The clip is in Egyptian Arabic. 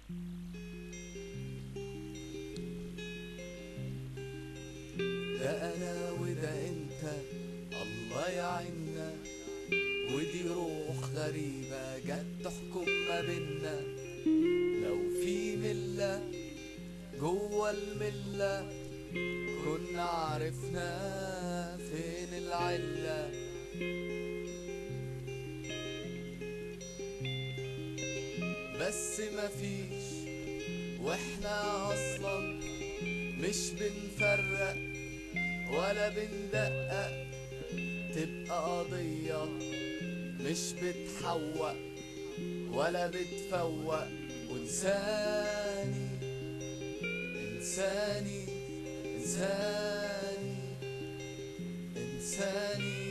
ده انا وده انت الله يعيننا ودي روح غريبة جت تحكم ما بينا لو في ملة جوه الملة كنا عرفنا فين العلة بس مفيش واحنا اصلا مش بنفرق ولا بندقق تبقى قضية مش بتحوق ولا بتفوق وانساني انساني انساني انساني